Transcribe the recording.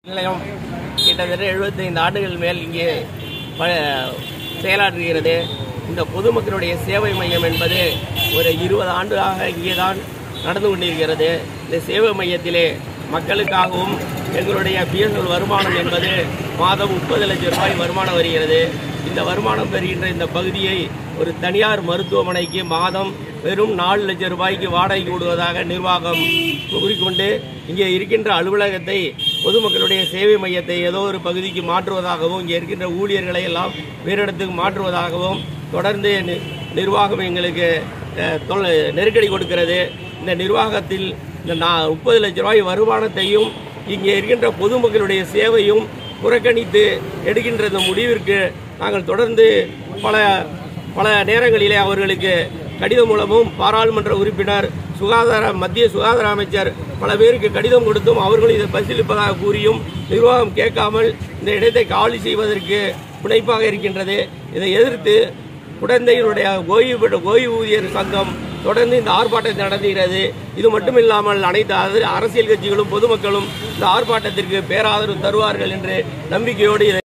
நிலையம் கிட்டத்தட்ட 75 ஆண்டுகள் மேல் இங்கே ப- செயலாற்றுகிறது இந்த பொதுமக்களுடைய சேவை மையம் என்பது ஒரு இருபது ஆண்டுகளாக இங்கே தான் நடந்து கொண்டிருக்கிறது இந்த சேவை மையத்திலே மக்களுக்காகவும் எங்களுடைய பிஎஸ்எல் வருமானம் என்பது மாதம் முப்பது லட்சம் ரூபாய் வருமானம் வருகிறது இந்த வருமானம் பெறுகின்ற இந்த பகுதியை ஒரு தனியார் மருத்துவமனைக்கு மாதம் வெறும் நாலு லட்சம் ரூபாய்க்கு வாடகைக்கு விடுவதாக நிர்வாகம் கூறிக்கொண்டு இங்கே இருக்கின்ற அலுவலகத்தை பொதுமக்களுடைய சேவை மையத்தை ஏதோ ஒரு பகுதிக்கு மாற்றுவதாகவும் இங்கே இருக்கின்ற ஊழியர்களை எல்லாம் வேறு இடத்துக்கு மாற்றுவதாகவும் தொடர்ந்து நி- நிர்வாகம் எங்களுக்கு அஹ், தொல்- நெருக்கடி கொடுக்கிறது இந்த நிர்வாகத்தில் இந்த நா- முப்பது லட்ச ரூபாய் வருமானத்தையும் இங்கே இருக்கின்ற பொதுமக்களுடைய சேவையும் புறக்கணித்து எடுக்கின்ற இந்த முடிவிற்கு நாங்கள் தொடர்ந்து பல பல நேரங்களிலே அவர்களுக்கு கடிதம் மூலமும் பாராளுமன்ற உறுப்பினர் சுகாதார மத்திய சுகாதார அமைச்சர் பல பேருக்கு கடிதம் கொடுத்தும் அவர்களும் இதை பரிசீலிப்பதாக கூறியும் நிர்வாகம் கேட்காமல் இந்த இடத்தை காலி செய்வதற்கு முனைப்பாக இருக்கின்றது இதை எதிர்த்து குழந்தைகளுடைய ஓய்வு பெற்ற ஓய்வூதியர் சங்கம் தொடர்ந்து இந்த ஆர்ப்பாட்டத்தை நடத்துகிறது இது மட்டும் இல்லாமல் அனைத்து அர- அரசியல் கட்சிகளும் பொதுமக்களும் இந்த ஆர்ப்பாட்டத்திற்கு பேராதரவு தருவார்கள் என்று நம்பிக்கையோடு இதை